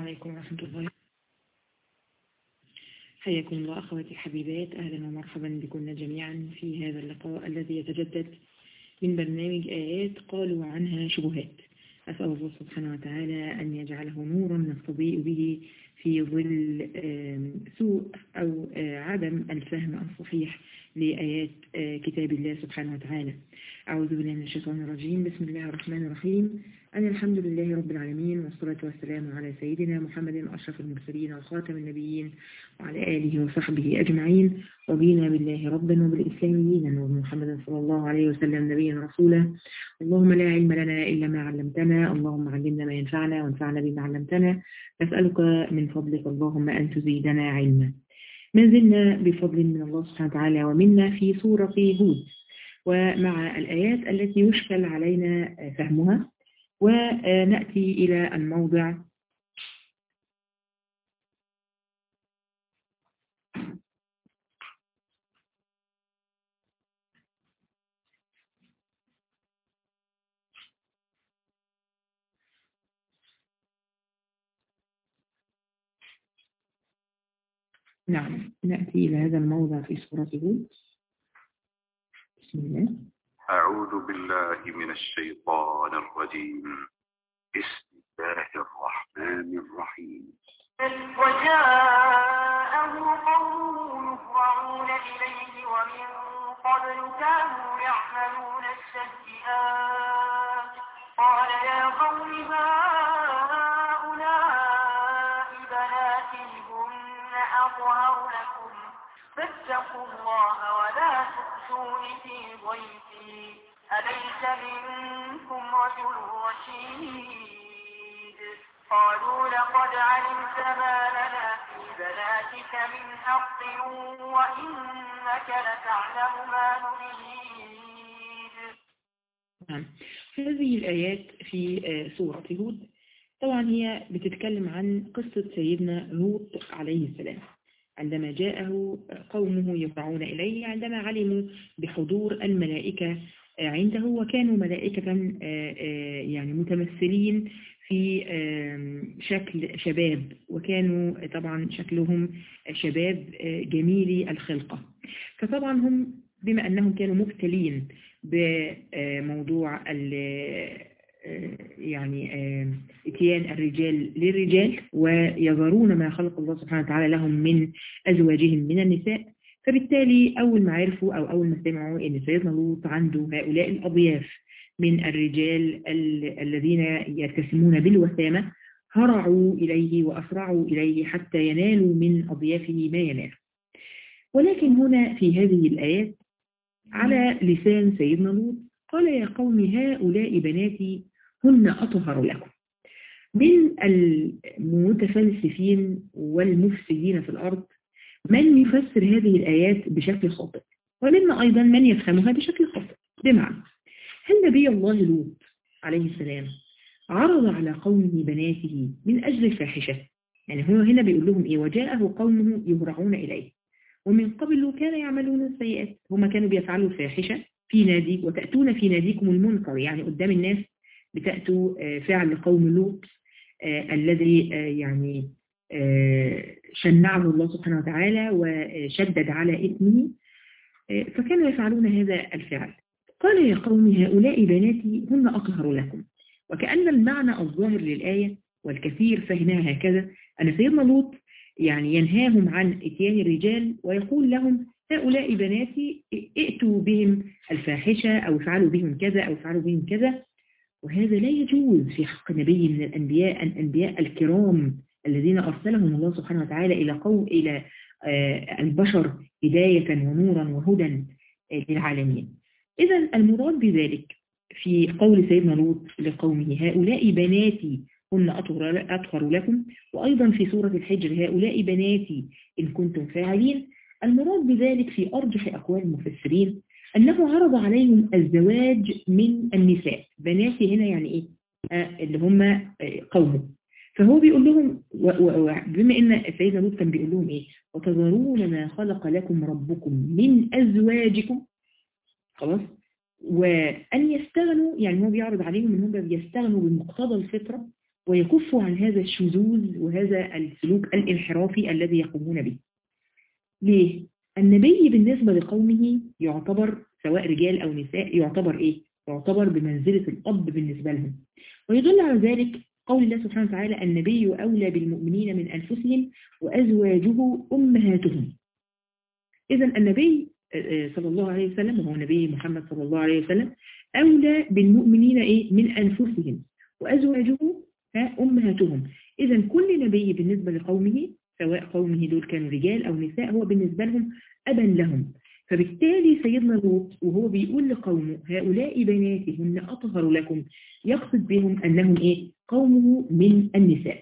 عليكم ورحمة الله حياكم الله أخواتي الحبيبات أهلا ومرحبا بكم جميعا في هذا اللقاء الذي يتجدد من برنامج آيات قالوا عنها شبهات أسأل الله سبحانه وتعالى أن يجعله نورا نستضيء به في ظل سوء أو عدم الفهم الصحيح لآيات كتاب الله سبحانه وتعالى أعوذ بالله من الشيطان الرجيم بسم الله الرحمن الرحيم أن الحمد لله رب العالمين والصلاة والسلام على سيدنا محمد أشرف المرسلين وخاتم النبيين وعلى آله وصحبه أجمعين رضينا بالله ربا وبالإسلام دينا وبمحمد صلى الله عليه وسلم نبيا رسولا اللهم لا علم لنا إلا ما علمتنا اللهم علمنا ما ينفعنا وانفعنا بما علمتنا نسألك من فضلك اللهم أن تزيدنا علما ما زلنا بفضل من الله سبحانه وتعالى ومنا في سورة هود ومع الآيات التي يشكل علينا فهمها ونأتي إلى الموضع نعم نأتي إلى هذا الموضع في سورة هود بسم الله أعوذ بالله من الشيطان الرجيم بسم الله الرحمن الرحيم وجاءه قومه يهرعون إليه ومن قبل كانوا يعملون السيئات قال يا قوم هؤلاء بناتي هن أطهر لكم فاتقوا الله ولا تخشون في ضيفي أليس منكم رجل رشيد قالوا لقد علمت ما لنا في بناتك من حق وإنك لتعلم ما نريد نعم هذه الآيات في سورة هود طبعا هي بتتكلم عن قصة سيدنا لوط عليه السلام عندما جاءه قومه يرفعون إليه عندما علموا بحضور الملائكة عنده وكانوا ملائكة يعني متمثلين في شكل شباب وكانوا طبعا شكلهم شباب جميلي الخلقة فطبعا هم بما أنهم كانوا مبتلين بموضوع يعني اتيان الرجال للرجال ويظهرون ما خلق الله سبحانه وتعالى لهم من أزواجهم من النساء فبالتالي أول ما عرفوا أو أول ما سمعوا أن سيدنا لوط عنده هؤلاء الأضياف من الرجال ال الذين يتسمون بالوسامة هرعوا إليه وأسرعوا إليه حتى ينالوا من أضيافه ما ينال ولكن هنا في هذه الآيات على لسان سيدنا لوط قال يا قوم هؤلاء بناتي هن أطهر لكم من المتفلسفين والمفسدين في الأرض من يفسر هذه الآيات بشكل خاطئ ومنا أيضا من يفهمها بشكل خاطئ بمعنى هل نبي الله لوط عليه السلام عرض على قومه بناته من أجل الفاحشة يعني هو هنا بيقول لهم إيه وجاءه قومه يهرعون إليه ومن قبل كان يعملون السيئات هم كانوا بيفعلوا الفاحشة في نادي وتأتون في ناديكم المنكر يعني قدام الناس بتأتوا فعل قوم لوط الذي يعني شنعه الله سبحانه وتعالى وشدد على إثمه فكانوا يفعلون هذا الفعل قال يا قوم هؤلاء بناتي هن أطهر لكم وكأن المعنى الظاهر للآية والكثير فهمها هكذا أن سيدنا لوط يعني ينهاهم عن اتيان الرجال ويقول لهم هؤلاء بناتي ائتوا بهم الفاحشة أو افعلوا بهم كذا أو افعلوا بهم كذا وهذا لا يجوز في حق نبي من الأنبياء الأنبياء الكرام الذين أرسلهم الله سبحانه وتعالى إلى قوم إلى البشر هداية ونورا وهدى للعالمين إذا المراد بذلك في قول سيدنا لوط لقومه هؤلاء بناتي هن أطهر لكم وأيضا في سورة الحجر هؤلاء بناتي إن كنتم فاعلين المراد بذلك في أرجح أقوال المفسرين أنه عرض عليهم الزواج من النساء بناتي هنا يعني إيه آه اللي هم آه قومه فهو بيقول لهم بما ان سيدنا لوط كان بيقول لهم ايه وتذرون ما خلق لكم ربكم من ازواجكم خلاص وان يستغنوا يعني هو بيعرض عليهم ان هم بيستغنوا بمقتضى الفطره ويكفوا عن هذا الشذوذ وهذا السلوك الانحرافي الذي يقومون به ليه؟ النبي بالنسبة لقومه يعتبر سواء رجال أو نساء يعتبر إيه؟ يعتبر بمنزلة الأب بالنسبة لهم ويدل على ذلك قول الله سبحانه وتعالى النبي أولى بالمؤمنين من أنفسهم وأزواجه أمهاتهم إذا النبي صلى الله عليه وسلم وهو نبي محمد صلى الله عليه وسلم أولى بالمؤمنين إيه؟ من أنفسهم وأزواجه أمهاتهم إذا كل نبي بالنسبة لقومه سواء قومه دول كانوا رجال أو نساء هو بالنسبة لهم أبا لهم فبالتالي سيدنا لوط وهو بيقول لقومه هؤلاء بناتي هن أطهر لكم يقصد بهم أنهم إيه قومه من النساء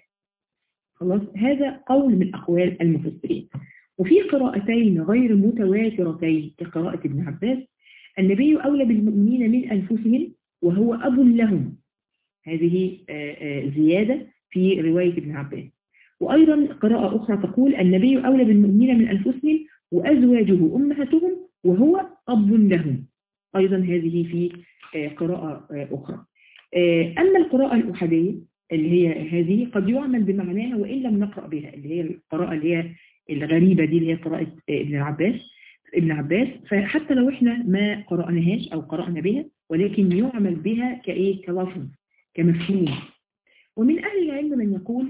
خلاص هذا قول من أقوال المفسرين وفي قراءتين غير متواترتين كقراءة ابن عباس النبي أولى بالمؤمنين من أنفسهم وهو أب لهم هذه زيادة في رواية ابن عباس وأيضا قراءة أخرى تقول النبي أولى بالمؤمنين من أنفسهم وأزواجه أمهاتهم وهو أب لهم أيضا هذه في قراءة أخرى أما القراءة الأحادية اللي هي هذه قد يعمل بمعناها وإن لم نقرأ بها اللي هي القراءة اللي هي الغريبة دي اللي هي قراءة ابن عباس ابن عباس فحتى لو احنا ما قرأناهاش أو قرأنا بها ولكن يعمل بها كإيه كلفظ كمفهوم ومن أهل العلم من يقول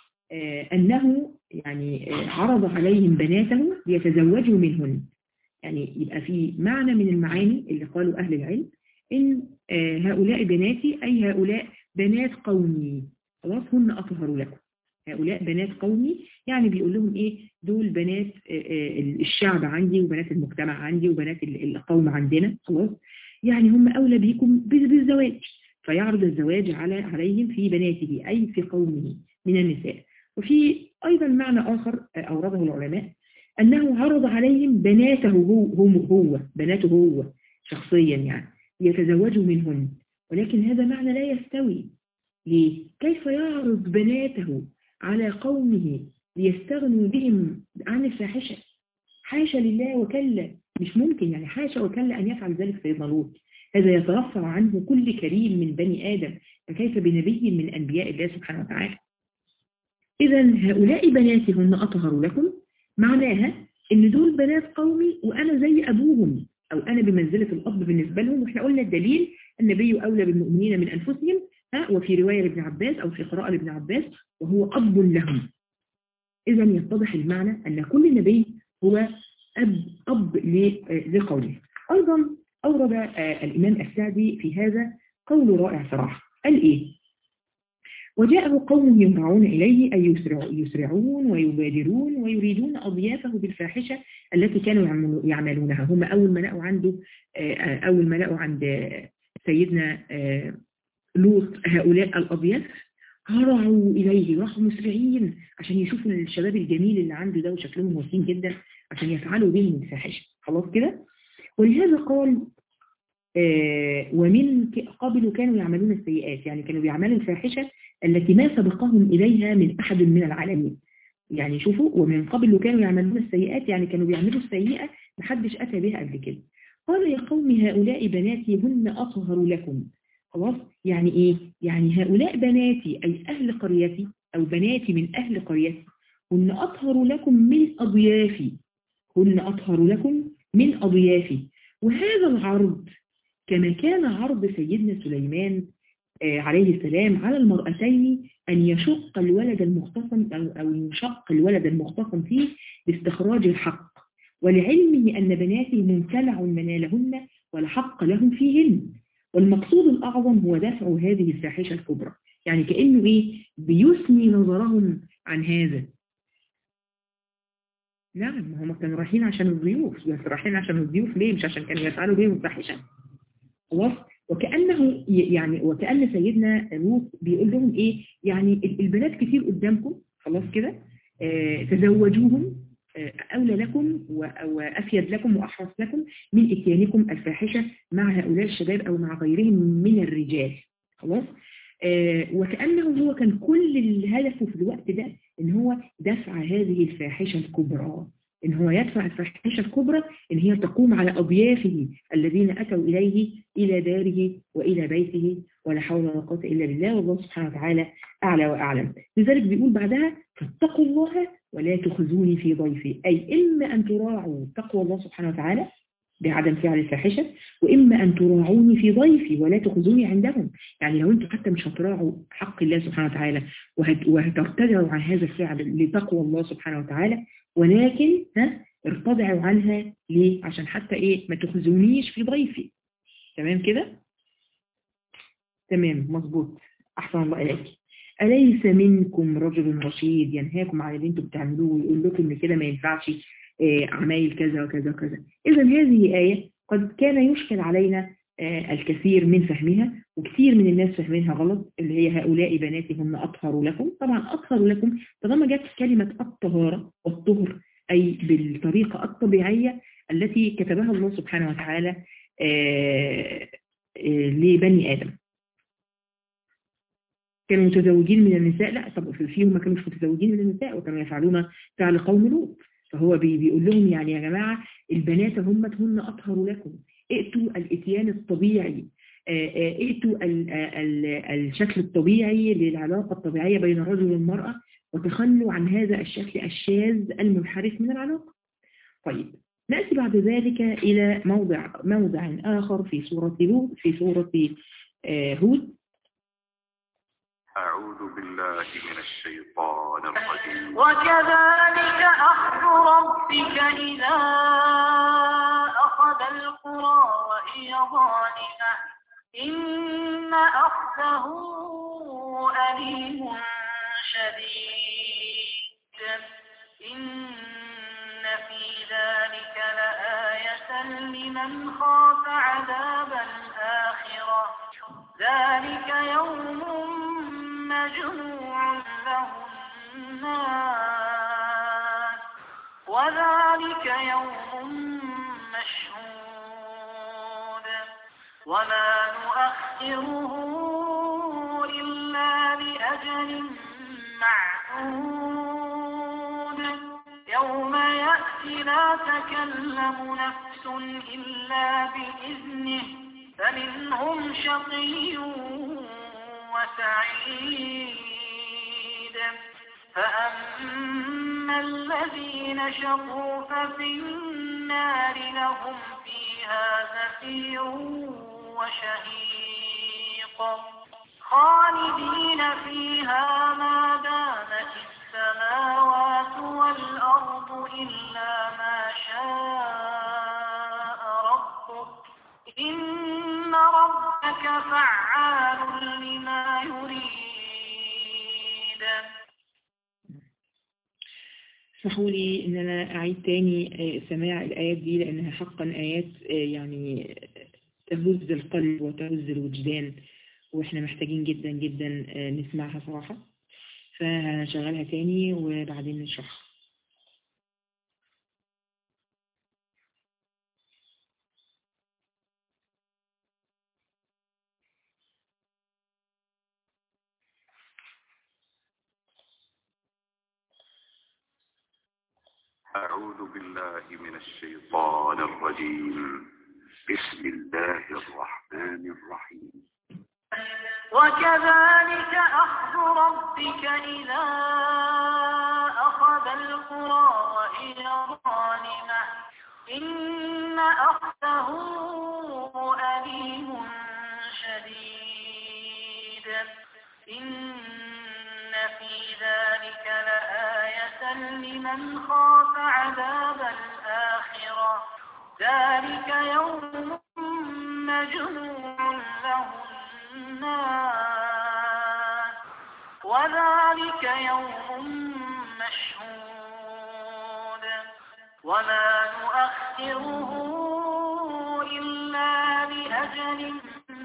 آه أنه يعني آه عرض عليهم بناته ليتزوجوا منهن يعني يبقى في معنى من المعاني اللي قالوا أهل العلم إن آه هؤلاء بناتي أي هؤلاء بنات قومي خلاص هن أطهر لكم هؤلاء بنات قومي يعني بيقول لهم إيه دول بنات الشعب عندي وبنات المجتمع عندي وبنات القوم عندنا خلاص يعني هم أولى بيكم بالزواج فيعرض الزواج على عليهم في بناته أي في قومه من النساء وفي أيضا معنى آخر أورده العلماء أنه عرض عليهم بناته هو, هو, هو بناته هو شخصيا يعني ليتزوجوا منهن ولكن هذا معنى لا يستوي ليه؟ كيف يعرض بناته على قومه ليستغنوا بهم عن الفاحشة حاشا لله وكلا مش ممكن يعني حاشا وكلا أن يفعل ذلك سيدنا لوط هذا يترفع عنه كل كريم من بني آدم فكيف بنبي من أنبياء الله سبحانه وتعالى إذا هؤلاء بناتي هن أطهر لكم معناها إن دول بنات قومي وأنا زي أبوهم أو أنا بمنزلة الأب بالنسبة لهم وإحنا قلنا الدليل النبي أولى بالمؤمنين من أنفسهم ها وفي رواية لابن عباس أو في قراءة لابن عباس وهو أب لهم إذا يتضح المعنى أن كل نبي هو أب, أب لقوله أيضا أورد الإمام السعدي في هذا قول رائع صراحة قال إيه وجاءه قوم يمرعون إليه أي يسرعون ويبادرون ويريدون أضيافه بالفاحشة التي كانوا يعملونها هم أول ما لقوا عنده أول ما لقوا عند سيدنا لوط هؤلاء الأضياف هرعوا إليه راحوا مسرعين عشان يشوفوا الشباب الجميل اللي عنده ده وشكلهم وسيم جدا عشان يفعلوا بهم الفاحشة خلاص كده ولهذا قال آه ومن قبل كانوا يعملون السيئات يعني كانوا بيعملوا الفاحشة التي ما سبقهم إليها من أحد من العالمين يعني شوفوا ومن قبل كانوا يعملون السيئات يعني كانوا بيعملوا السيئة محدش أتى بها قبل كده قال يا قوم هؤلاء بناتي هن أطهر لكم خلاص يعني إيه يعني هؤلاء بناتي أي أهل قريتي أو بناتي من أهل قريتي هن أطهر لكم من أضيافي هن أطهر لكم من أضيافي وهذا العرض كما كان عرض سيدنا سليمان عليه السلام على المرأتين أن يشق الولد المختصم أو يشق الولد المختصم فيه لاستخراج الحق ولعلمه أن بناته ممتلع منالهن ولا حق لهم فيهن والمقصود الأعظم هو دفع هذه الفاحشة الكبرى يعني كأنه إيه بيثني نظرهم عن هذا نعم هم كانوا رايحين عشان الضيوف بس رايحين عشان الضيوف ليه مش عشان كانوا يفعلوا بهم الفاحشة خلاص وكأنه يعني وكأن سيدنا لوط بيقول لهم ايه يعني البنات كتير قدامكم خلاص كده آه تزوجوهم آه أولى لكم وأفيد لكم وأحرص لكم من إتيانكم الفاحشة مع هؤلاء الشباب أو مع غيرهم من الرجال خلاص آه وكأنه هو كان كل الهدف في الوقت ده ان هو دفع هذه الفاحشة الكبرى إن هو يدفع الفاحشة الكبرى إن هي تقوم على أضيافه الذين أتوا إليه إلى داره وإلى بيته ولا حول ولا قوة إلا بالله والله سبحانه وتعالى أعلى وأعلم لذلك بيقول بعدها فاتقوا الله ولا تخزوني في ضيفي أي إما أن تراعوا تقوى الله سبحانه وتعالى بعدم فعل الفاحشة وإما أن تراعوني في ضيفي ولا تخزوني عندهم يعني لو أنتم حتى مش هتراعوا حق الله سبحانه وتعالى وهت وهترتدعوا عن هذا الفعل لتقوى الله سبحانه وتعالى ولكن ها ارتدعوا عنها ليه عشان حتى إيه ما تخزونيش في ضيفي تمام كده تمام مظبوط أحسن الله إليك أليس منكم رجل رشيد ينهاكم عن اللي انتم بتعملوه ويقول لكم ان كده ما ينفعش عمايل كذا وكذا وكذا إذا هذه آية قد كان يشكل علينا الكثير من فهمها وكثير من الناس فهمينها غلط اللي هي هؤلاء بناتي هم أطهر لكم طبعا أطهر لكم طالما جت كلمة الطهارة والطهر أي بالطريقة الطبيعية التي كتبها الله سبحانه وتعالى لبني آدم كانوا متزوجين من النساء لا طب فيهم ما كانوش متزوجين من النساء وكانوا يفعلون فعل قوم لوط فهو بيقول لهم يعني يا جماعة البنات هم هن أطهر لكم ائتوا الاتيان الطبيعي ائتوا الشكل الطبيعي للعلاقة الطبيعية بين الرجل والمرأة وتخلوا عن هذا الشكل الشاذ المنحرف من العلاقة طيب نأتي بعد ذلك إلى موضع موضع آخر في سورة لوط في سورة هود أعوذ بالله من الشيطان الرجيم وكذلك أخذ ربك إذا أخذ القرى وهي ظالمة إن أخذه أليم شديد إن في ذلك لآية لمن خاف عذاب الآخرة ذلك يوم مجموع له الناس وذلك يوم مشهود وما نؤخره إلا لأجل معدود يوم يأتي لا تكلم نفس إلا بإذنه فمنهم شقي وسعيد فأما الذين شقوا ففي النار لهم فيها زفير وشهيق خالدين فيها ما دامت السماوات والأرض إلا ما شاء ربك إن ربك فعال لما يريد اسمحوا لي ان انا اعيد تاني سماع الايات دي لانها حقا ايات يعني تهز القلب وتهز الوجدان واحنا محتاجين جدا جدا نسمعها صراحة فهنشغلها تاني وبعدين نشرحها أعوذ بالله من الشيطان الرجيم بسم الله الرحمن الرحيم وكذلك أخذ ربك إذا أخذ القرى وهي ظالمة إن أخذه أليم شديد إن في ذلك لآية لمن خاف عذاب الآخرة ذلك يوم مجموع له الناس وذلك يوم مشهود وما نؤخره إلا لأجل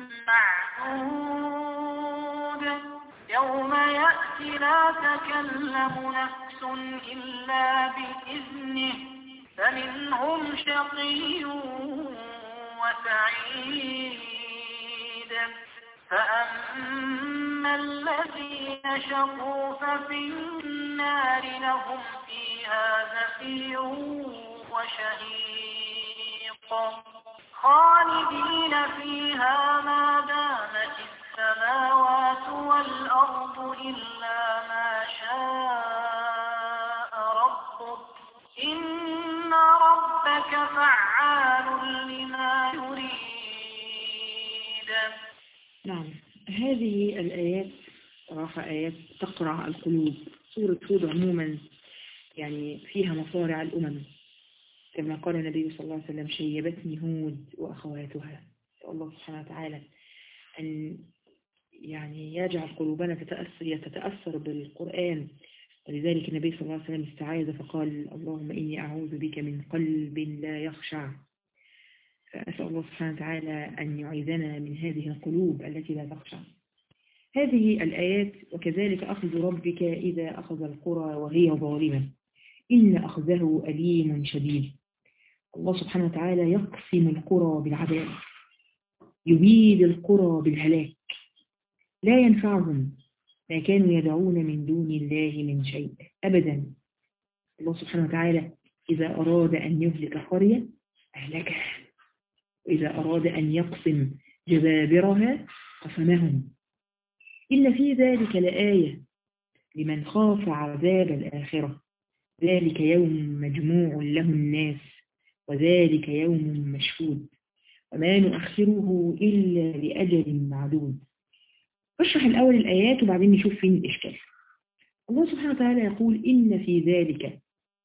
معدود يوم يأتي لا تكلم نفس إلا بإذنه فمنهم شقي وسعيد فأما الذين شقوا ففي النار لهم فيها فيها زفير وشهيق خالدين فيها ما دامت السماوات والأرض إلا ما شاء ربك إن ربك فعال لما يريد نعم هذه الآيات صراحة آيات تقرع القلوب سورة هود عموما يعني فيها مصارع الأمم كما قال النبي صلى الله عليه وسلم شيبتني هود وأخواتها نسأل الله سبحانه وتعالى أن يعني يجعل قلوبنا تتأثر تتأثر بالقرآن ولذلك النبي صلى الله عليه وسلم استعاذ فقال اللهم إني أعوذ بك من قلب لا يخشع فأسأل الله سبحانه وتعالى أن يعيذنا من هذه القلوب التي لا تخشع هذه الآيات وكذلك أخذ ربك إذا أخذ القرى وهي ظالمة إن أخذه أليم شديد الله سبحانه وتعالى يقسم القرى بالعذاب يبيد القرى بالهلاك لا ينفعهم ما كانوا يدعون من دون الله من شيء أبدا الله سبحانه وتعالى إذا أراد أن يهلك قرية أهلكها وإذا أراد أن يقسم جبابرها قسمهم إن في ذلك لآية لمن خاف عذاب الآخرة ذلك يوم مجموع له الناس وذلك يوم مشهود وما نؤخره إلا لأجل معدود اشرح الأول الآيات وبعدين نشوف فين الإشكال الله سبحانه وتعالى يقول إن في ذلك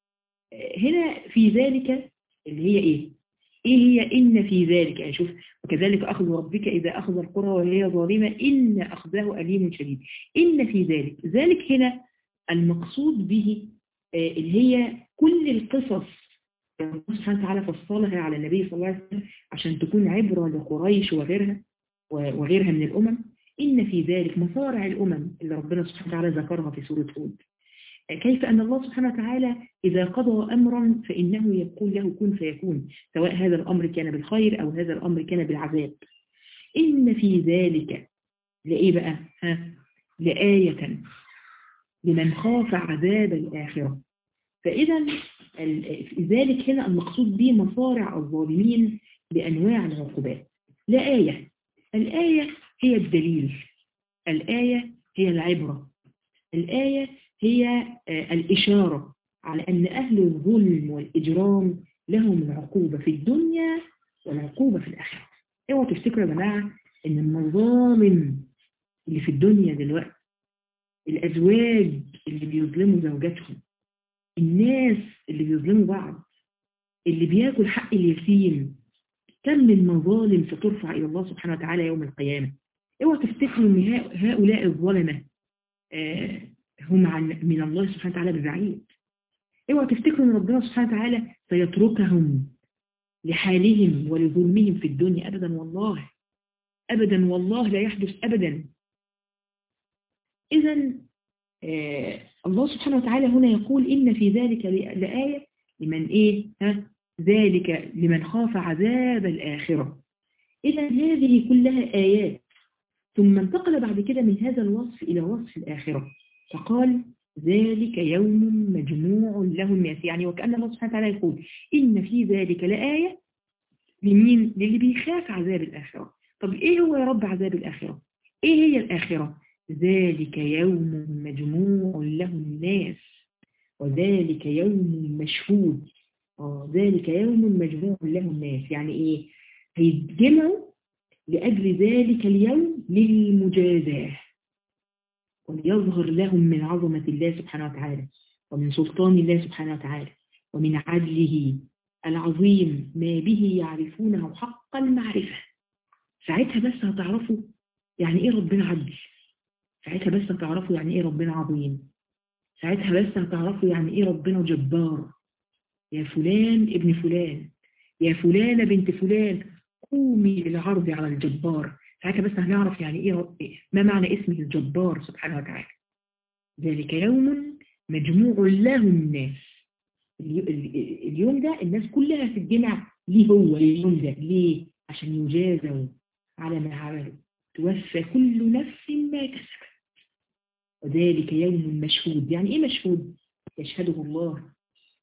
هنا في ذلك اللي هي إيه إيه هي إن في ذلك يعني شوف وكذلك أخذ ربك إذا أخذ القرى وهي ظالمة إن أخذه أليم شديد إن في ذلك ذلك هنا المقصود به اللي هي كل القصص الله سبحانه وتعالى فصلها على النبي صلى الله عليه وسلم عشان تكون عبرة لقريش وغيرها وغيرها من الأمم إن في ذلك مصارع الأمم اللي ربنا سبحانه وتعالى ذكرها في سورة هود كيف أن الله سبحانه وتعالى إذا قضى أمرا فإنه يقول له كن فيكون سواء هذا الأمر كان بالخير أو هذا الأمر كان بالعذاب إن في ذلك لإيه بقى ها لآية لمن خاف عذاب الآخرة فإذا ذلك هنا المقصود به مصارع الظالمين بأنواع العقوبات لا آية الآية هي الدليل الآية هي العبرة الآية هي الإشارة على أن أهل الظلم والإجرام لهم العقوبة في الدنيا والعقوبة في الآخرة اوعوا تفتكروا يا جماعة أن المظالم اللي في الدنيا دلوقتي الأزواج اللي بيظلموا زوجاتهم الناس اللي بيظلموا بعض اللي بياكل حق اليتيم كم من مظالم سترفع إلى الله سبحانه وتعالى يوم القيامة اوعوا تفتكروا ان هؤلاء الظلمة آه هم عن من الله سبحانه وتعالى ببعيد اوعوا تفتكروا ان ربنا سبحانه وتعالى سيتركهم لحالهم ولظلمهم في الدنيا ابدا والله ابدا والله لا يحدث ابدا اذا آه الله سبحانه وتعالى هنا يقول ان في ذلك لآية لمن ايه ها ذلك لمن خاف عذاب الآخرة إذا هذه كلها آيات ثم انتقل بعد كده من هذا الوصف إلى وصف الآخرة فقال ذلك يوم مجموع له الناس يعني وكأن الله سبحانه وتعالى يقول إن في ذلك لآية لمين؟ للي بيخاف عذاب الآخرة طب إيه هو يا رب عذاب الآخرة؟ إيه هي الآخرة؟ ذلك يوم مجموع له الناس وذلك يوم مشهود آه ذلك يوم مجموع له الناس يعني إيه؟ هيتجمعوا لأجل ذلك اليوم للمجازاة وليظهر لهم من عظمة الله سبحانه وتعالى ومن سلطان الله سبحانه وتعالى ومن عدله العظيم ما به يعرفونه حق المعرفة ساعتها بس هتعرفوا يعني ايه ربنا عدل ساعتها بس هتعرفوا يعني ايه ربنا عظيم ساعتها بس هتعرفوا يعني ايه ربنا جبار يا فلان ابن فلان يا فلانة بنت فلان قومي للعرض على الجبار ساعتها بس هنعرف يعني ايه رب ما معنى اسمه الجبار سبحانه وتعالى ذلك يوم مجموع له الناس اليوم ده الناس كلها في الجمع ليه هو اليوم ده ليه عشان يجازوا على ما عملوا توفى كل نفس ما كسبت وذلك يوم مشهود يعني ايه مشهود يشهده الله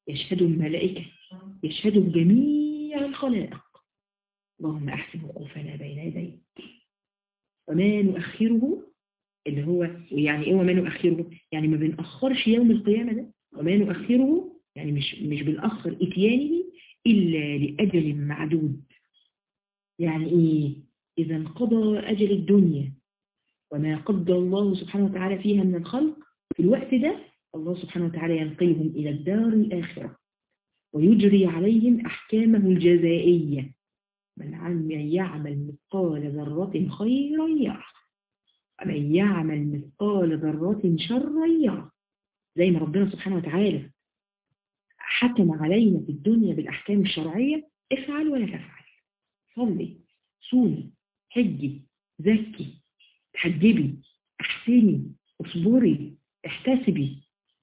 يشهده الملائكة يشهده جميع الخلائق اللهم أحسن وقوفنا بين يديك وما نؤخره اللي هو يعني ايه وما نؤخره يعني ما بنأخرش يوم القيامة ده وما نؤخره يعني مش مش بنأخر اتيانه إلا لأجل معدود يعني ايه إذا انقضى أجل الدنيا وما قدر الله سبحانه وتعالى فيها من الخلق في الوقت ده الله سبحانه وتعالى ينقلهم إلى الدار الآخرة ويجري عليهم أحكامه الجزائية من عم يعمل مثقال ذرة خيرا يره ومن يعمل مثقال ذرة شرا يره زي ما ربنا سبحانه وتعالى حكم علينا في الدنيا بالأحكام الشرعية افعل ولا تفعل صلي صومي حجي زكي تحجبي احسني اصبري احتسبي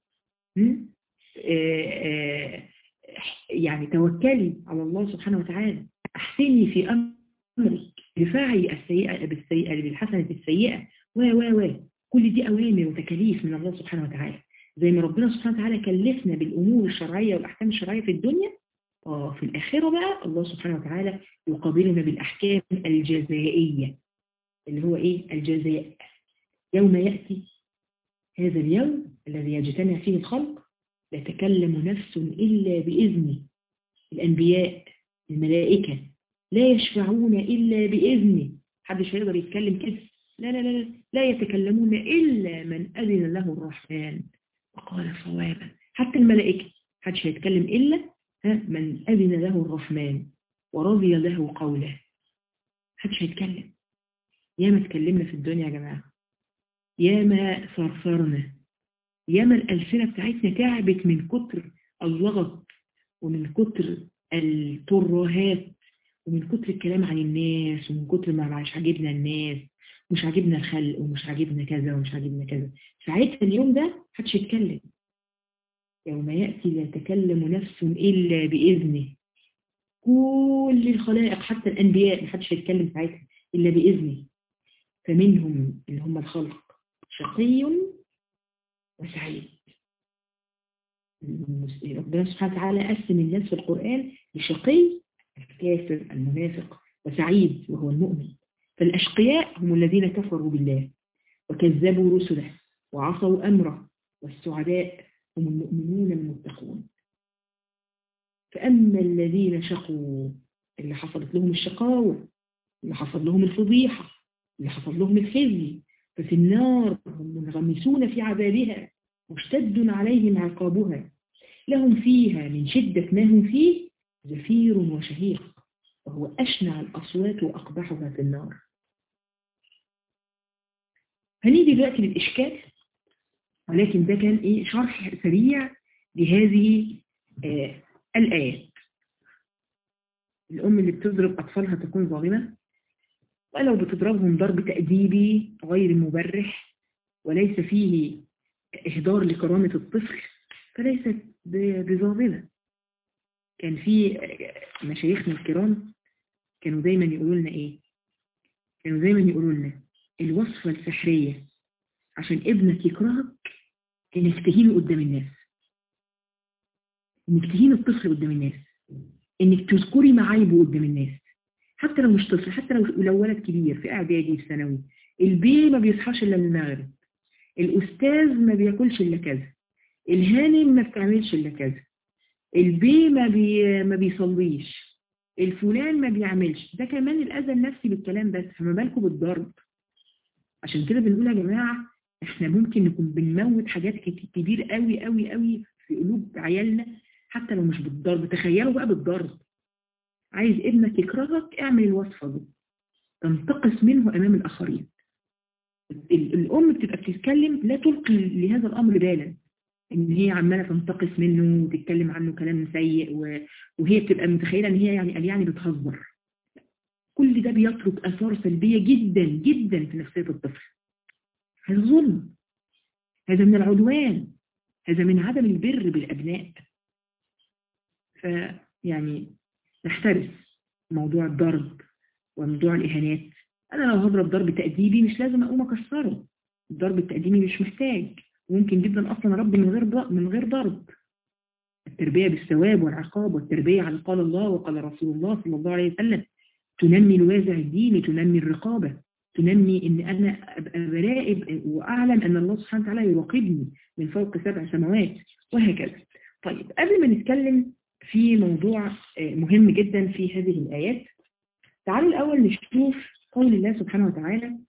يعني توكلي على الله سبحانه وتعالى احسني في امرك دفاعي السيئة بالسيئة بالحسنة بالسيئة و و و كل دي أوامر وتكاليف من الله سبحانه وتعالى زي ما ربنا سبحانه وتعالى كلفنا بالأمور الشرعية والأحكام الشرعية في الدنيا آه في الآخرة بقى الله سبحانه وتعالى يقابلنا بالأحكام الجزائية اللي هو إيه الجزاء يوم يأتي هذا اليوم الذي يجتمع فيه الخلق لا تكلم نفس إلا بإذنه الأنبياء الملائكة لا يشفعون إلا بإذنه حدش هيقدر يتكلم كده لا لا لا لا يتكلمون إلا من أذن له الرحمن وقال صوابا حتى الملائكة حدش هيتكلم إلا من أذن له الرحمن ورضي له قوله حدش هيتكلم ياما اتكلمنا في الدنيا يا جماعة ياما صرصرنا ياما الألسنة بتاعتنا تعبت من كتر اللغط ومن كتر الترهات ومن كتر الكلام عن الناس ومن كتر ما مش عاجبنا الناس مش عاجبنا الخلق ومش عاجبنا كذا ومش عاجبنا كذا ساعتها اليوم ده محدش يتكلم يوم يأتي لا تكلم نفس إلا بإذنه كل الخلائق حتى الأنبياء محدش يتكلم ساعتها إلا بإذنه فمنهم اللي هم الخلق شقي وسعيد ربنا سبحانه وتعالى قسم الناس في القرآن لشقي الكافر المنافق وسعيد وهو المؤمن فالأشقياء هم الذين كفروا بالله وكذبوا رسله وعصوا أمره والسعداء هم المؤمنون المتقون فأما الذين شقوا اللي حصلت لهم الشقاوة اللي حصل لهم الفضيحة اللي حصل لهم الخزي ففي النار هم منغمسون في عذابها مشتد عليهم عقابها لهم فيها من شدة ما هم فيه زفير وشهيق وهو أشنع الأصوات وأقبحها في النار هنيجي دلوقتي للإشكال ولكن ده كان إيه شرح سريع لهذه آه الآيات الأم اللي بتضرب أطفالها تكون ظالمة ولو بتضربهم ضرب تأديبي غير مبرح وليس فيه إهدار لكرامة الطفل فليست بظالمة كان في مشايخنا الكرام كانوا دايما يقولوا لنا إيه كانوا دايما يقولوا لنا الوصفة السحرية عشان ابنك يكرهك انك تهينه قدام الناس انك تهين الطفل قدام الناس انك تذكري معايبه قدام الناس حتى لو مش طفل حتى لو لو ولد كبير في اعدادي في ثانوي البي ما بيصحاش الا المغرب الاستاذ ما بياكلش الا كذا الهانم ما بتعملش الا كذا البي ما بي ما بيصليش الفلان ما بيعملش ده كمان الاذى النفسي بالكلام بس فما بالكم بالضرب عشان كده بنقول يا جماعه احنا ممكن نكون بنموت حاجات كبير قوي قوي قوي في قلوب عيالنا حتى لو مش بالضرب تخيلوا بقى بالضرب عايز ابنك يكرهك اعمل الوصفة دي تنتقص منه امام الاخرين الام بتبقى بتتكلم لا تلقي لهذا الامر بالا ان هي عماله تنتقص منه وتتكلم عنه كلام سيء وهي بتبقى متخيله ان هي يعني قال يعني بتهزر كل ده بيترك اثار سلبيه جدا جدا في نفسيه الطفل هذا ظلم هذا من العدوان هذا من عدم البر بالأبناء فيعني نحترس موضوع الضرب وموضوع الإهانات أنا لو هضرب ضرب تأديبي مش لازم أقوم أكسره الضرب التأديبي مش محتاج ممكن جدا أصلا أربي من غير من غير ضرب التربية بالثواب والعقاب والتربية على قال الله وقال رسول الله صلى الله عليه وسلم تنمي الوازع الديني تنمي الرقابة تنمي ان انا ابقى براقب واعلم ان الله سبحانه وتعالى يراقبني من فوق سبع سماوات وهكذا طيب قبل ما نتكلم في موضوع مهم جدا في هذه الآيات تعالوا الأول نشوف قول الله سبحانه وتعالى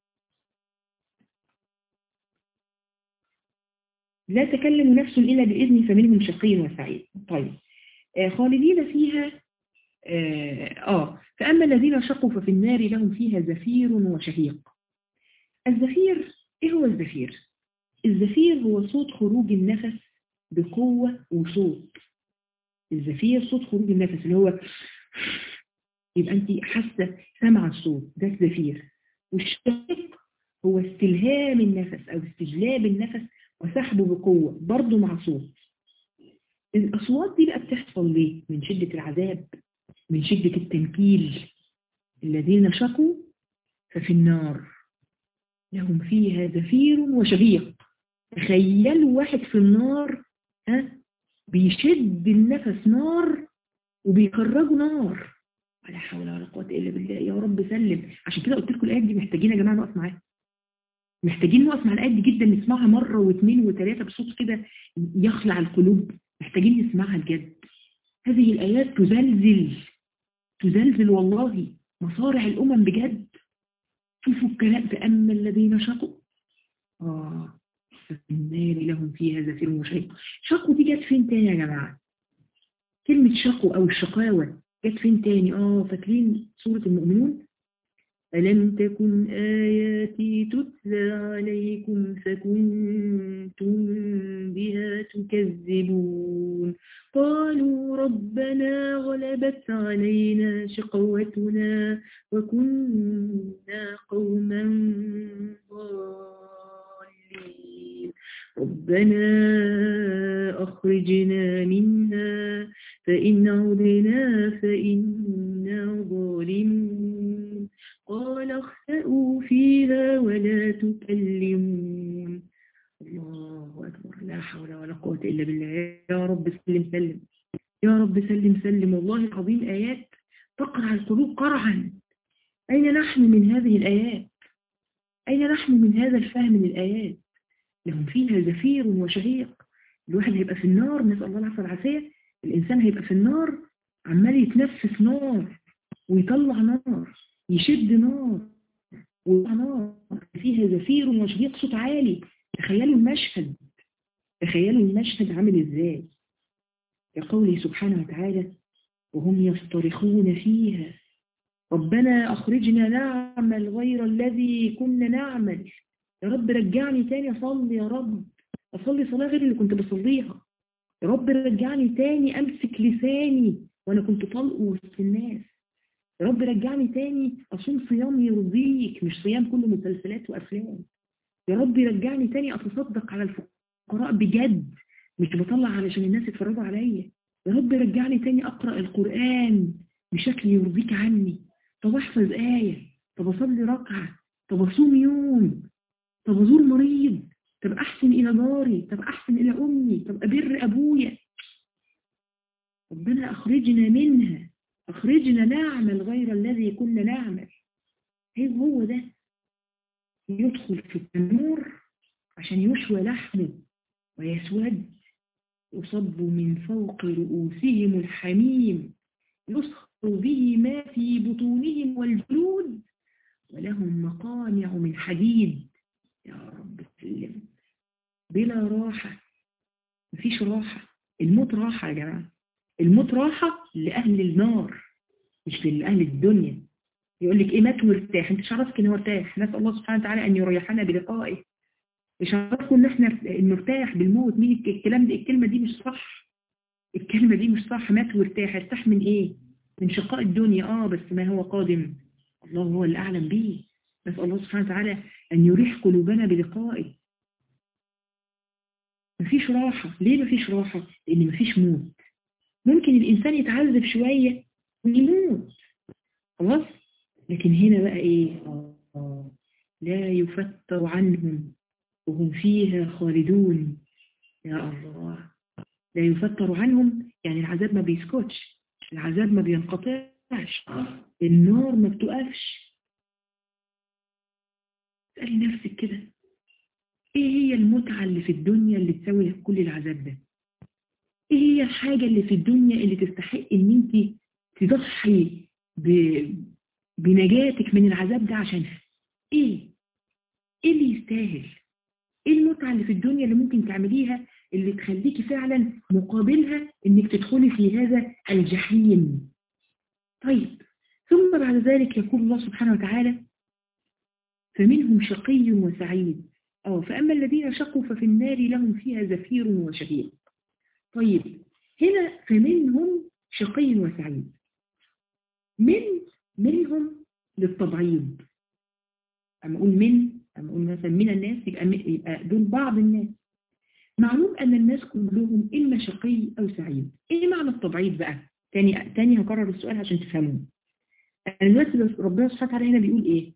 لا تكلم نفس إلا بإذن فمنهم شقي وسعيد طيب آه خالدين فيها آه, آه فأما الذين شقوا ففي النار لهم فيها زفير وشهيق الزفير إيه هو الزفير؟ الزفير هو صوت خروج النفس بقوة وصوت الزفير صوت خروج النفس اللي هو يبقى انت حاسة سامعة الصوت ده الزفير والشهيق هو استلهام النفس او استجلاب النفس وسحبه بقوة برضه مع صوت الأصوات دي بقى بتحصل ليه؟ من شدة العذاب من شدة التنكيل الذين شقوا ففي النار لهم فيها زفير وشهيق تخيلوا واحد في النار ها بيشد النفس نار وبيخرجوا نار ولا حول ولا قوة إلا بالله يا رب سلم عشان كده قلت لكم الآيات دي محتاجين يا جماعة نقف معاها محتاجين نقف مع الآيات دي جدا نسمعها مرة واثنين وثلاثة بصوت كده يخلع القلوب محتاجين نسمعها بجد هذه الآيات تزلزل تزلزل والله مصارع الأمم بجد شوفوا الكلام فأما الذين شقوا آه في النار لهم فيها زفير وشهيق شقوا دي جت فين تاني يا جماعة كلمة شقوا أو الشقاوة جت فين تاني آه فاكرين سورة المؤمنون ألم تكن آياتي تتلى عليكم فكنتم بها تكذبون قالوا ربنا غلبت علينا شقوتنا وكنا قوما ضالين ربنا أخرجنا منها فإن عدنا فإنا ظالمون قال اخسأوا فيها ولا تكلمون الله أكبر لا حول ولا قوة إلا بالله يا رب سلم سلم يا رب سلم سلم والله العظيم آيات تقرع القلوب قرعا أين نحن من هذه الآيات أين نحن من هذا الفهم للآيات لهم فيها زفير وشهيق الواحد هيبقى في النار نسأل الله العافية والعافية الإنسان هيبقى في النار عمال يتنفس نار ويطلع نار يشد نار ويطلع نار فيها زفير وشهيق صوت عالي تخيلوا المشهد تخيلوا المشهد عامل ازاي كقوله سبحانه وتعالى وهم يصطرخون فيها ربنا أخرجنا نعمل غير الذي كنا نعمل يا رب رجعني تاني أصلي يا رب أصلي صلاة غير اللي كنت بصليها يا رب رجعني تاني أمسك لساني وأنا كنت طلق وسط الناس يا رب رجعني تاني أصوم صيام يرضيك مش صيام كله مسلسلات وأفلام يا رب رجعني تاني أتصدق على الفقراء بجد مش بطلع علشان الناس يتفرجوا عليا يا رب رجعني تاني أقرأ القرآن بشكل يرضيك عني طب أحفظ آية طب أصلي ركعة طب أصوم يوم طب أزور مريض طب أحسن إلى جاري طب أحسن إلى أمي طب أبر أبويا ربنا أخرجنا منها أخرجنا نعمل غير الذي كنا نعمل هي هو ده يدخل في التنور عشان يشوى لحمه ويسود يصب من فوق رؤوسهم الحميم يسخر به ما في بطونهم والجلود ولهم مقامع من حديد يا رب سلم بلا راحة مفيش راحة الموت راحة يا جماعة الموت راحة لأهل النار مش لأهل الدنيا يقول لك ايه مات وارتاح انت مش عارفك ان هو ارتاح نسال الله سبحانه وتعالى ان يريحنا بلقائه مش عارفكم ان احنا نرتاح بالموت مين الكلام ده الكلمه دي مش صح الكلمه دي مش صح مات وارتاح ارتاح من ايه من شقاء الدنيا اه بس ما هو قادم الله هو اللي اعلم به نسال الله سبحانه وتعالى ان يريح قلوبنا بلقائه مفيش راحه ليه مفيش راحه لان مفيش موت ممكن الانسان يتعذب شويه ويموت خلاص لكن هنا بقى ايه آه لا يفتر عنهم وهم فيها خالدون يا الله لا يفتر عنهم يعني العذاب ما بيسكتش العذاب ما بينقطعش النار ما بتقفش اسألي نفسك كده ايه هي المتعة اللي في الدنيا اللي تساوي كل العذاب ده ايه هي الحاجة اللي في الدنيا اللي تستحق ان انت تضحي ب... بنجاتك من العذاب ده عشانها ايه ايه اللي يستاهل ايه المتعة اللي في الدنيا اللي ممكن تعمليها اللي تخليكي فعلا مقابلها انك تدخلي في هذا الجحيم طيب ثم بعد ذلك يقول الله سبحانه وتعالى فمنهم شقي وسعيد اه فأما الذين شقوا ففي النار لهم فيها زفير وشهيق طيب هنا فمنهم شقي وسعيد من منهم للتبعيض أما أقول من أما أقول مثلا من الناس يبقى, يبقى دول بعض الناس معلوم أن الناس كلهم إما شقي أو سعيد إيه معنى التبعيض بقى تاني, تاني هكرر السؤال عشان تفهموه أنا دلوقتي ربنا سبحانه وتعالى هنا بيقول إيه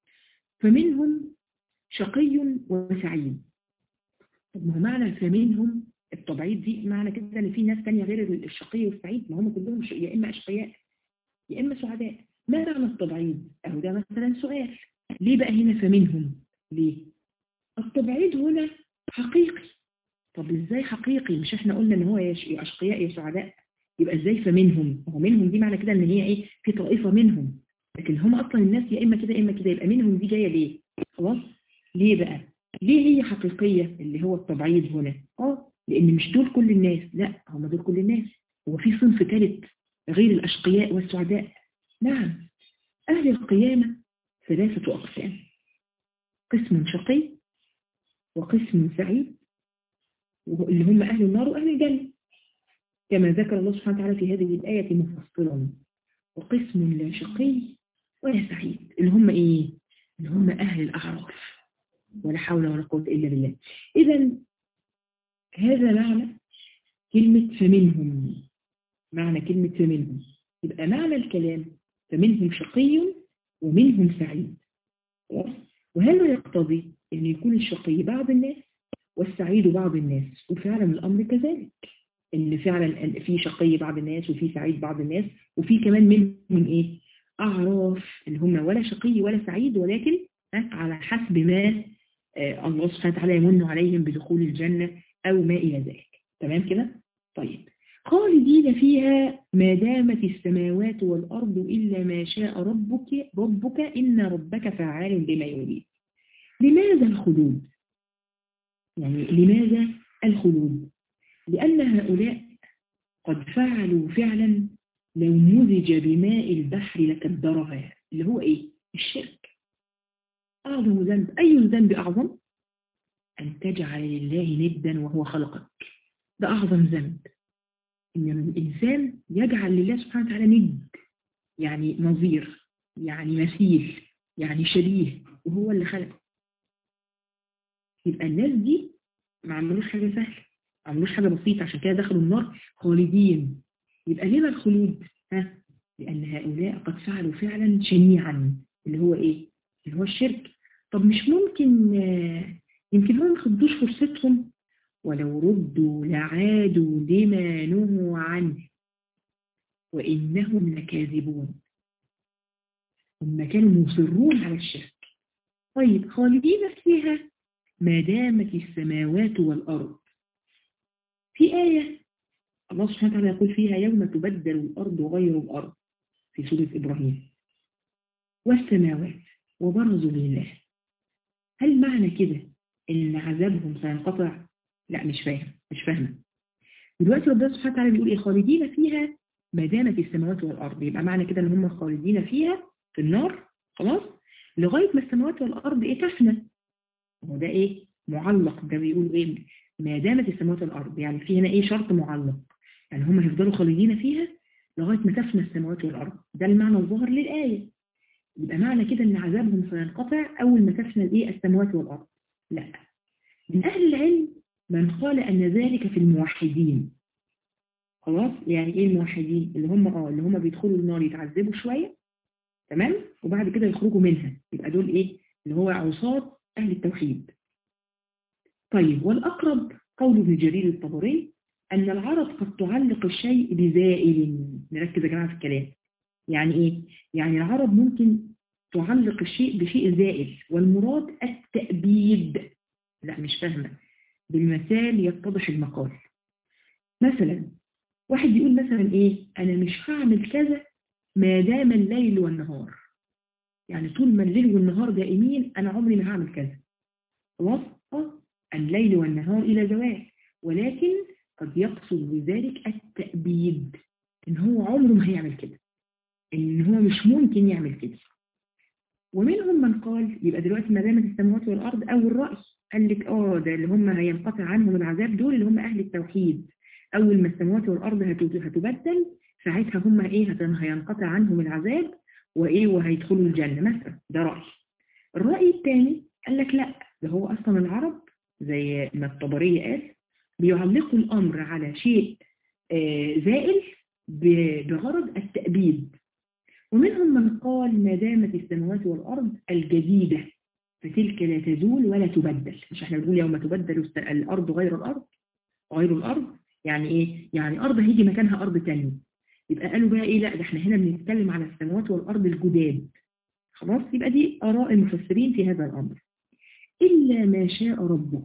فمنهم شقي وسعيد طب ما هو معنى فمنهم التبعيض دي معنى كده ان في ناس تانية غير الشقي والسعيد ما هم كلهم يا اما اشقياء يا اما سعداء ما معنى التبعيض اهو ده مثلا سؤال ليه بقى هنا فمنهم ليه التبعيض هنا حقيقي طب ازاي حقيقي مش احنا قلنا ان هو يا اشقياء يا سعداء يبقى ازاي فمنهم هو منهم دي معنى كده ان هي ايه في طائفة منهم لكن هم اصلا الناس يا اما كده يا اما كده يبقى منهم دي جاية ليه خلاص ليه بقى ليه هي حقيقية اللي هو التبعيض هنا اه لان مش دول كل الناس لا هم دول كل الناس هو في صنف ثالث غير الاشقياء والسعداء نعم اهل القيامة ثلاثة اقسام قسم شقي وقسم سعيد اللي هم اهل النار واهل الجنة كما ذكر الله سبحانه وتعالى في هذه الآية مفصلا وقسم لا شقي ولا سعيد اللي هم ايه اللي هم اهل الاعراف ولا حول ولا قوة إلا بالله إذا هذا معنى كلمة فمنهم معنى كلمة فمنهم يبقى معنى الكلام فمنهم شقي ومنهم سعيد وهذا يقتضي أن يكون الشقي بعض الناس والسعيد بعض الناس وفعلا الأمر كذلك ان فعلا في شقي بعض الناس وفي سعيد بعض الناس وفي كمان منهم ايه اعراف اللي هم ولا شقي ولا سعيد ولكن على حسب ما الله سبحانه وتعالى يمن عليهم بدخول الجنة أو ما إلى ذلك تمام كده؟ طيب خالدين فيها ما دامت السماوات والأرض إلا ما شاء ربك ربك إن ربك فعال لما يريد لماذا الخلود؟ يعني لماذا الخلود؟ لأن هؤلاء قد فعلوا فعلا لو مزج بماء البحر لكدرها اللي هو إيه؟ الشرك أعظم ذنب أي ذنب أعظم أن تجعل لله ندا وهو خلقك ده أعظم ذنب إن الإنسان يجعل لله سبحانه وتعالى ند يعني نظير يعني مثيل يعني شبيه وهو اللي خلق يبقى الناس دي ما عملوش حاجة سهلة ما عملوش حاجة بسيطة عشان كده دخلوا النار خالدين يبقى ليه الخلود ها لأن هؤلاء قد فعلوا فعلا شنيعا اللي هو إيه اللي هو الشرك طب مش ممكن يمكن هم ما خدوش فرصتهم ولو ردوا لعادوا لما نهوا عنه وإنهم لكاذبون هم كانوا مصرون على الشرك طيب خالدين فيها ما دامت السماوات والأرض في آية الله سبحانه وتعالى يقول فيها يوم تبدل الأرض غير الأرض في سورة إبراهيم والسماوات وبرزوا لله هل معنى كده ان عذابهم سينقطع لا مش فاهم مش فاهمه دلوقتي ربنا سبحانه وتعالى بيقول ايه خالدين فيها ما دامت السماوات والارض يبقى معنى كده ان هم خالدين فيها في النار خلاص لغايه ما السماوات والارض ايه تفنى هو ده ايه معلق ده بيقول ايه ما دامت السماوات والارض يعني في هنا ايه شرط معلق يعني هم هيفضلوا خالدين فيها لغايه ما تفنى السماوات والارض ده المعنى الظاهر للايه يبقى معنى كده ان عذابهم سينقطع اول ما تفنى الايه السماوات والارض لا من اهل العلم من قال ان ذلك في الموحدين خلاص يعني ايه الموحدين اللي هم اه اللي هم بيدخلوا النار يتعذبوا شويه تمام وبعد كده يخرجوا منها يبقى دول ايه اللي هو عصاة اهل التوحيد طيب والاقرب قول ابن جرير الطبري أن العرب قد تعلق الشيء بزائل نركز يا جماعة في الكلام يعني إيه؟ يعني العرب ممكن تعلق الشيء بشيء زائل والمراد التأبيد لا مش فاهمة بالمثال يتضح المقال مثلا واحد يقول مثلا ايه انا مش هعمل كذا ما دام الليل والنهار يعني طول ما الليل والنهار دائمين انا عمري ما هعمل كذا خلاص اه الليل والنهار الى زوال ولكن قد يقصد بذلك التأبيد ان هو عمره ما هيعمل كده ان هو مش ممكن يعمل كده ومنهم من قال يبقى دلوقتي ما دامت السماوات والارض او الرأي قال لك اه ده اللي هم هينقطع عنهم العذاب دول اللي هم اهل التوحيد اول ما السماوات والارض هتبدل ساعتها هم ايه هينقطع عنهم العذاب وايه وهيدخلوا الجنة مثلا ده رأي الرأي الثاني قال لك لا ده هو اصلا العرب زي ما الطبري قال بيعلقوا الامر على شيء آه زائل بغرض التأبيد ومنهم من قال ما دامت السماوات والأرض الجديدة فتلك لا تزول ولا تبدل مش احنا بنقول يوم تبدل الأرض غير الأرض غير الأرض يعني ايه يعني أرض هيجي مكانها أرض تانية يبقى قالوا بقى ايه لا ده احنا هنا بنتكلم على السماوات والأرض الجداد خلاص يبقى دي آراء المفسرين في هذا الأمر إلا ما شاء ربك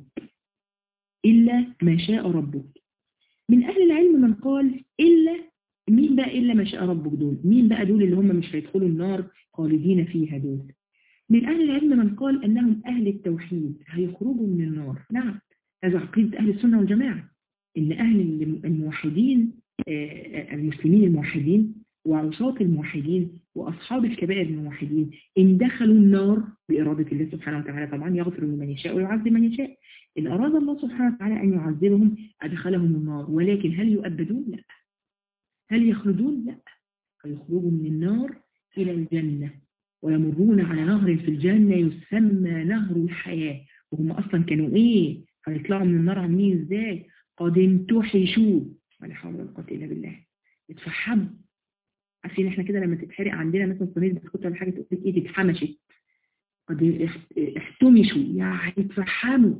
إلا ما شاء ربك من أهل العلم من قال إلا مين بقى إلا ما شاء ربك دول مين بقى دول اللي هم مش هيدخلوا النار خالدين فيها دول من أهل العلم من قال أنهم أهل التوحيد هيخرجوا من النار نعم هذا عقيدة أهل السنة والجماعة إن أهل الموحدين المسلمين الموحدين وعصاة الموحدين وأصحاب الكبائر الموحدين إن دخلوا النار بإرادة الله سبحانه وتعالى طبعا يغفر لمن يشاء ويعذب من يشاء إن أراد الله سبحانه وتعالى أن يعذبهم أدخلهم النار ولكن هل يؤبدون؟ لا هل يخرجون؟ لا فيخرجوا من النار إلى الجنة ويمرون على نهر في الجنة يسمى نهر الحياة وهم أصلا كانوا إيه؟ هيطلعوا من النار عاملين إزاي؟ قد امتحشوا ولا حول ولا قوة إلا بالله اتفحموا عارفين احنا كده لما تتحرق عندنا مثلا صينيه بسكوت ولا حاجه تقول لك ايه اتحمشت قد احتمشوا يعني اتفحموا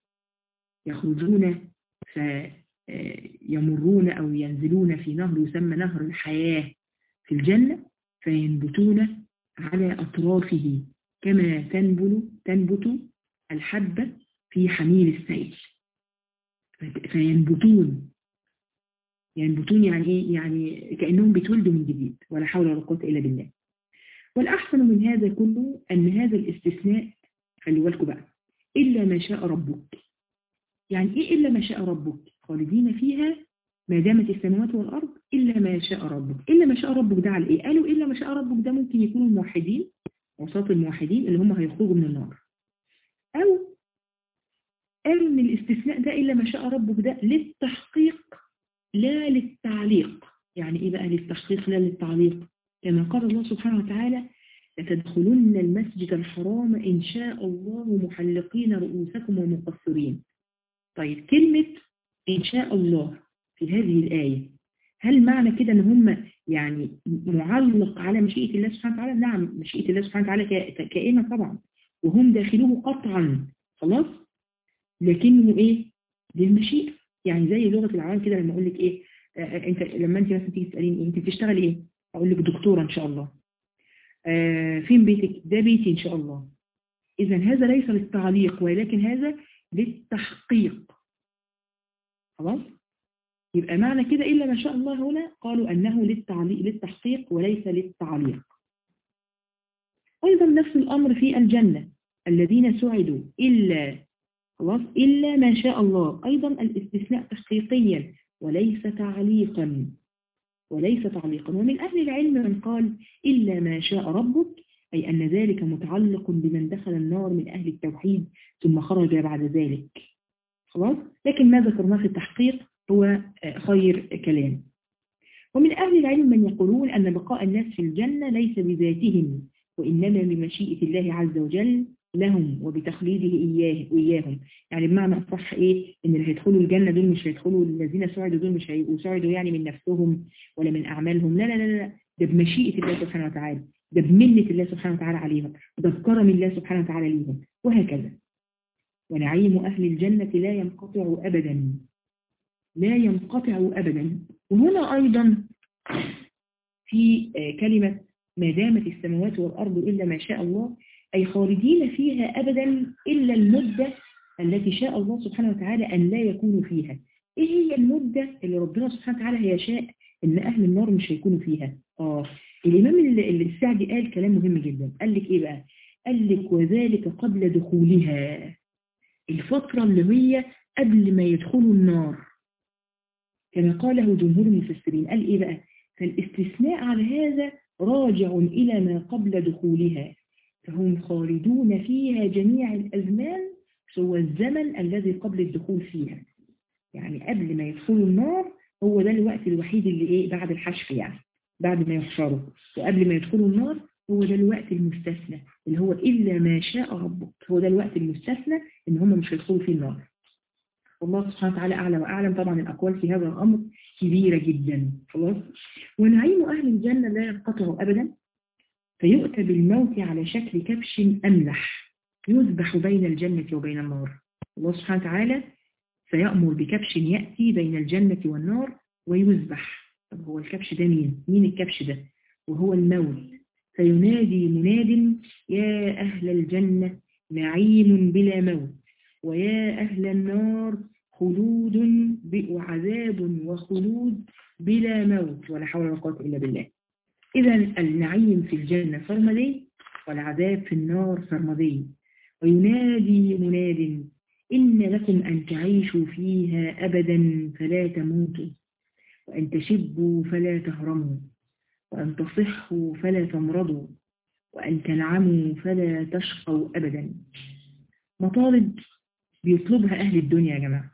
يخرجون فيمرون او ينزلون في نهر يسمى نهر الحياه في الجنه فينبتون على اطرافه كما تنبل تنبت الحبه في حميل السيل فينبتون ينبتون يعني ايه يعني كأنهم بيتولدوا من جديد ولا حول ولا قوة إلا بالله والأحسن من هذا كله أن هذا الاستثناء خلي بالكم بقى إلا ما شاء ربك يعني إيه إلا ما شاء ربك خالدين فيها ما دامت السماوات والأرض إلا ما شاء ربك إلا ما شاء ربك ده على إيه قالوا إلا ما شاء ربك ده ممكن يكونوا الموحدين وسط الموحدين اللي هم هيخرجوا من النار أو قالوا إن الاستثناء ده إلا ما شاء ربك ده للتحقيق لا للتعليق يعني إيه بقى للتحقيق لا للتعليق كما قال الله سبحانه وتعالى لتدخلن المسجد الحرام إن شاء الله محلقين رؤوسكم ومقصرين طيب كلمة إن شاء الله في هذه الآية هل معنى كده ان هم يعني معلق على مشيئة الله سبحانه وتعالى نعم مشيئة الله سبحانه وتعالى كائنة طبعا وهم داخلوه قطعا خلاص لكنه ايه للمشيئة يعني زي لغة العوام كده لما اقول لك ايه آه انت لما انت مثلا تيجي تساليني انت بتشتغلي ايه اقول لك دكتورة ان شاء الله آه فين بيتك ده بيتي ان شاء الله اذا هذا ليس للتعليق ولكن هذا للتحقيق خلاص يبقى معنى كده إلا ما شاء الله هنا قالوا أنه للتعليق للتحقيق وليس للتعليق أيضا نفس الأمر في الجنة الذين سعدوا إلا خلاص إلا ما شاء الله أيضا الاستثناء تحقيقيا وليس تعليقا وليس تعليقا ومن أهل العلم من قال إلا ما شاء ربك أي أن ذلك متعلق بمن دخل النار من أهل التوحيد ثم خرج بعد ذلك خلاص لكن ما ذكرناه في التحقيق هو خير كلام ومن أهل العلم من يقولون أن بقاء الناس في الجنة ليس بذاتهم وإنما بمشيئة الله عز وجل لهم وبتخليده إياه وإياهم يعني بمعنى صح إيه إن اللي هيدخلوا الجنة دول مش هيدخلوا الذين سعدوا دول مش هيبقوا سعدوا يعني من نفسهم ولا من أعمالهم لا لا لا لا ده بمشيئة الله سبحانه وتعالى ده بمنة الله سبحانه وتعالى عليهم ده بكرم الله سبحانه وتعالى ليهم وهكذا ونعيم أهل الجنة لا ينقطع أبدا لا ينقطع أبدا وهنا أيضا في آه، كلمة ما دامت السماوات والأرض إلا ما شاء الله أي خالدين فيها أبدا إلا المدة التي شاء الله سبحانه وتعالى أن لا يكونوا فيها إيه هي المدة اللي ربنا سبحانه وتعالى هي شاء إن أهل النار مش هيكونوا فيها آه الإمام اللي اللي السعدي قال كلام مهم جدا قال لك إيه بقى قال لك وذلك قبل دخولها الفترة اللي هي قبل ما يدخلوا النار كما قاله جمهور المفسرين قال إيه بقى فالاستثناء على هذا راجع إلى ما قبل دخولها فهم خالدون فيها جميع الأزمان سوى الزمن الذي قبل الدخول فيها يعني قبل ما يدخلوا النار هو ده الوقت الوحيد اللي ايه بعد الحشف يعني بعد ما يحشروا وقبل ما يدخلوا النار هو ده الوقت المستثنى اللي هو إلا ما شاء ربك هو ده الوقت المستثنى إن هم مش هيدخلوا فيه النار والله سبحانه وتعالى أعلى وأعلم طبعا الأقوال في هذا الأمر كبيرة جدا خلاص ونعيم أهل الجنة لا ينقطع أبدا فيؤتى بالموت على شكل كبش أملح يذبح بين الجنة وبين النار الله سبحانه وتعالى سيأمر بكبش يأتي بين الجنة والنار ويذبح طب هو الكبش ده مين؟ مين الكبش ده؟ وهو الموت فينادي مناد يا أهل الجنة نعيم بلا موت ويا أهل النار خلود ب- وعذاب وخلود بلا موت ولا حول ولا قوة إلا بالله إذا النعيم في الجنة سرمدي والعذاب في النار سرمدي وينادي مناد إن لكم أن تعيشوا فيها أبدا فلا تموتوا وأن تشبوا فلا تهرموا وأن تصحوا فلا تمرضوا وأن تنعموا فلا تشقوا أبدا مطالب بيطلبها أهل الدنيا يا جماعة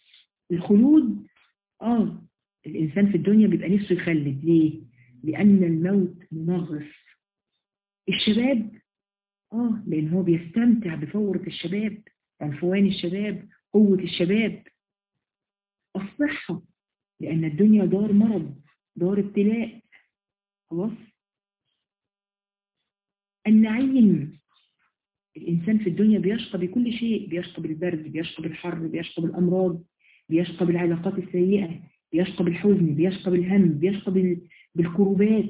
الخلود آه الإنسان في الدنيا بيبقى نفسه يخلد ليه؟ لأن الموت منغص الشباب آه لأن هو بيستمتع بفورة الشباب عنفوان الشباب قوة الشباب الصحة لأن الدنيا دار مرض دار ابتلاء خلاص النعيم الإنسان في الدنيا بيشقى بكل شيء بيشقى بالبرد بيشقى بالحر بيشقى بالأمراض بيشقى بالعلاقات السيئة بيشقى بالحزن بيشقى بالهم بيشقى بال... بالكروبات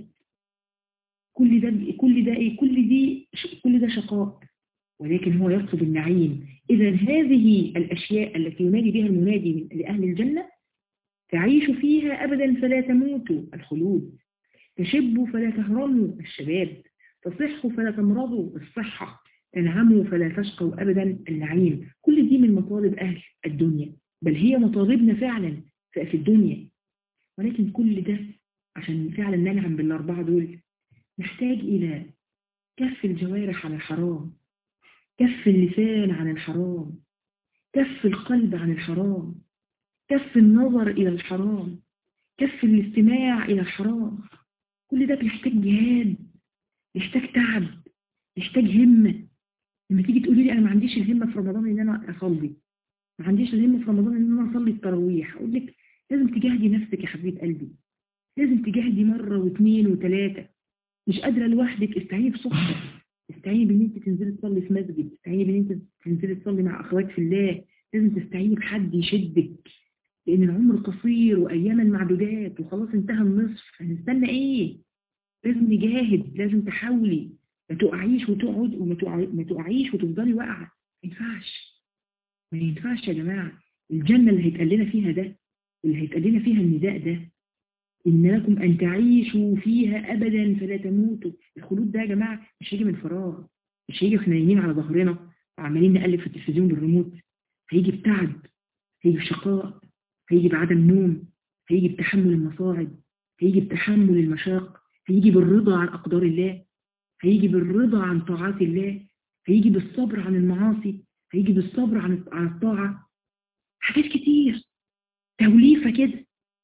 كل ده كل ده ايه كل دي كل ده شقاء ولكن هو يطلب النعيم اذا هذه الاشياء التي ينادي بها المنادي لاهل الجنه تعيش فيها ابدا فلا تموتوا الخلود تشبوا فلا تهرموا الشباب تصحوا فلا تمرضوا الصحه تنعموا فلا تشقوا ابدا النعيم كل دي من مطالب اهل الدنيا بل هي مطالبنا فعلا في الدنيا ولكن كل ده عشان فعلا ننعم بالأربعة دول نحتاج إلى كف الجوارح عن الحرام كف اللسان عن الحرام كف القلب عن الحرام كف النظر إلى الحرام كف الاستماع إلى الحرام كل ده بيحتاج جهاد يحتاج تعب يحتاج همة لما تيجي تقولي لي أنا ما عنديش الهمة في رمضان إن أنا أصلي ما عنديش الهمة في رمضان إن أنا أصلي التراويح أقول لك لازم تجاهدي نفسك يا حبيبة قلبي لازم تجاهدي مرة واثنين وثلاثة مش قادرة لوحدك استعيني بصحبة استعيني بان انت تنزلي تصلي في مسجد استعيني بان انت تنزلي تصلي مع اخوات في الله لازم تستعيني بحد يشدك لان العمر قصير واياما معدودات وخلاص انتهى النصف هنستنى ايه لازم نجاهد لازم تحاولي ما تقعيش وتقعد وما تقعي- ما تقعيش وتفضلي واقعة ما ينفعش ما ينفعش يا جماعة الجنة اللي هيتقال لنا فيها ده اللي هيتقال لنا فيها النداء ده إن لكم أن تعيشوا فيها أبدا فلا تموتوا الخلود ده يا جماعة مش هيجي من فراغ مش هيجي واحنا نايمين على ظهرنا وعمالين نقلب في التلفزيون بالريموت هيجي بتعب هيجي بشقاء هيجي بعدم نوم هيجي بتحمل المصاعب هيجي بتحمل المشاق هيجي بالرضا عن أقدار الله هيجي بالرضا عن طاعات الله هيجي بالصبر عن المعاصي هيجي بالصبر عن عن الطاعة حاجات كتير توليفة كده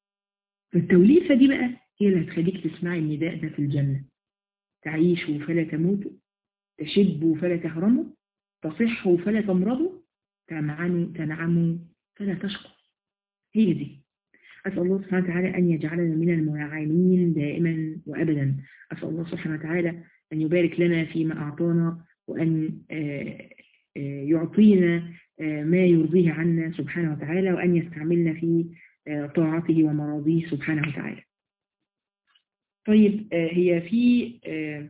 فالتوليفة دي بقى هي اللي هتخليك تسمعي النداء ده في الجنة تعيشوا فلا تموتوا تشبوا فلا تهرموا تصحوا فلا تمرضوا تنعموا تنعموا فلا تشقوا هي دي أسأل الله سبحانه وتعالى أن يجعلنا من المنعمين دائما وأبدا أسأل الله سبحانه وتعالى أن يبارك لنا فيما أعطانا وأن آه، آه، يعطينا آه، ما يرضيه عنا سبحانه وتعالى وأن يستعملنا في آه، طاعته ومراضيه سبحانه وتعالى طيب آه، هي في آه،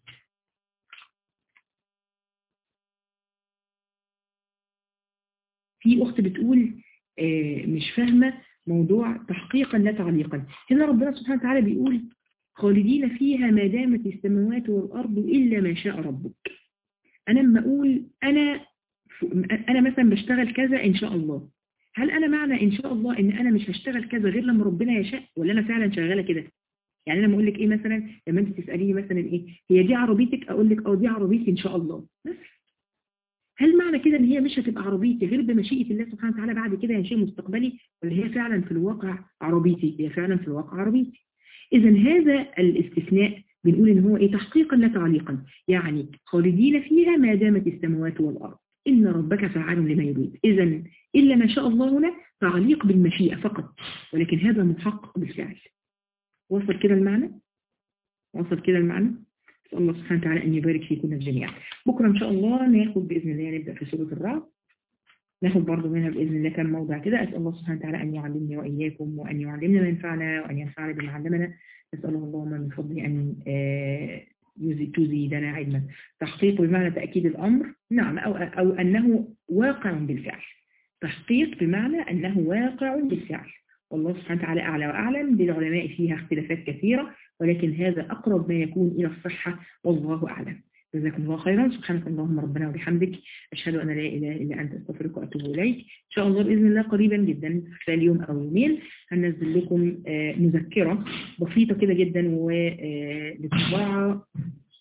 في أخت بتقول آه، مش فاهمة موضوع تحقيقا لا تعليقا هنا ربنا سبحانه وتعالى بيقول خالدين فيها ما دامت السماوات والأرض إلا ما شاء ربك أنا لما أقول أنا أنا مثلا بشتغل كذا إن شاء الله هل أنا معنى إن شاء الله إن أنا مش هشتغل كذا غير لما ربنا يشاء ولا أنا فعلا شغالة كده يعني أنا بقول لك إيه مثلا لما أنت تسأليني مثلا إيه هي دي عربيتك أقول لك أه دي عربيتي إن شاء الله بس هل معنى كده ان هي مش هتبقى عربيتي غير بمشيئة الله سبحانه وتعالى بعد كده يعني شيء مستقبلي ولا هي فعلا في الواقع عربيتي هي فعلا في الواقع عربيتي اذا هذا الاستثناء بنقول ان هو ايه تحقيقا لا تعليقا يعني خالدين فيها ما دامت السماوات والارض ان ربك فعال لما يريد اذا الا ما شاء الله هنا تعليق بالمشيئة فقط ولكن هذا محقق بالفعل وصل كده المعنى وصل كده المعنى نسأل الله سبحانه وتعالى أن يبارك فيكم جميعا بكرة إن شاء الله ناخد بإذن الله نبدأ في سورة الرعد ناخد برضه منها بإذن الله كان موضع كده أسأل الله سبحانه وتعالى أن يعلمني وإياكم وأن يعلمنا ما ينفعنا وأن ينفعنا بما علمنا نسأله اللهم من فضله أن آه، يزي- تزيدنا علما تحقيق بمعنى تأكيد الأمر نعم أو, أو أنه واقع بالفعل تحقيق بمعنى أنه واقع بالفعل والله سبحانه وتعالى أعلى وأعلم للعلماء فيها اختلافات كثيرة ولكن هذا أقرب ما يكون إلى الصحة والله أعلم جزاكم الله خيرا سبحانك اللهم ربنا وبحمدك أشهد أن لا إله إلا أنت أستغفرك وأتوب إليك إن شاء الله بإذن الله قريبا جدا خلال يوم أو يومين هنزل لكم آه، مذكرة بسيطة كده جدا وللطباعة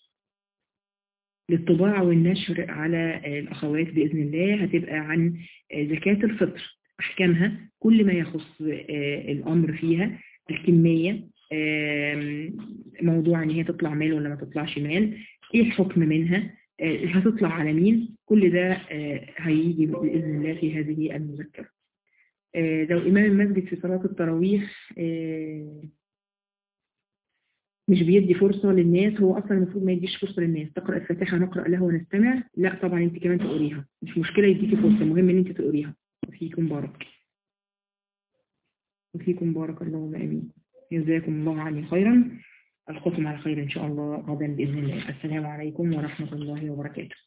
للطباعة والنشر على آه، الأخوات بإذن الله هتبقى عن آه، زكاة الفطر أحكامها كل ما يخص آه، الأمر فيها الكمية آم، موضوع ان هي تطلع مال ولا ما تطلعش مال ايه الحكم منها آه، هتطلع على مين كل ده آه، هيجي بإذن الله في هذه المذكرة آه، لو إمام المسجد في صلاة التراويح آه، مش بيدي فرصة للناس هو أصلا المفروض ما يديش فرصة للناس تقرأ الفاتحة نقرأ لها ونستمع لا طبعا انت كمان تقريها مش مشكلة يديكي فرصة المهم ان انت تقريها وفيكم بارك وفيكم بارك اللهم امين جزاكم الله عني خيرا ألقاكم على خير إن شاء الله غدا بإذن الله السلام عليكم ورحمة الله وبركاته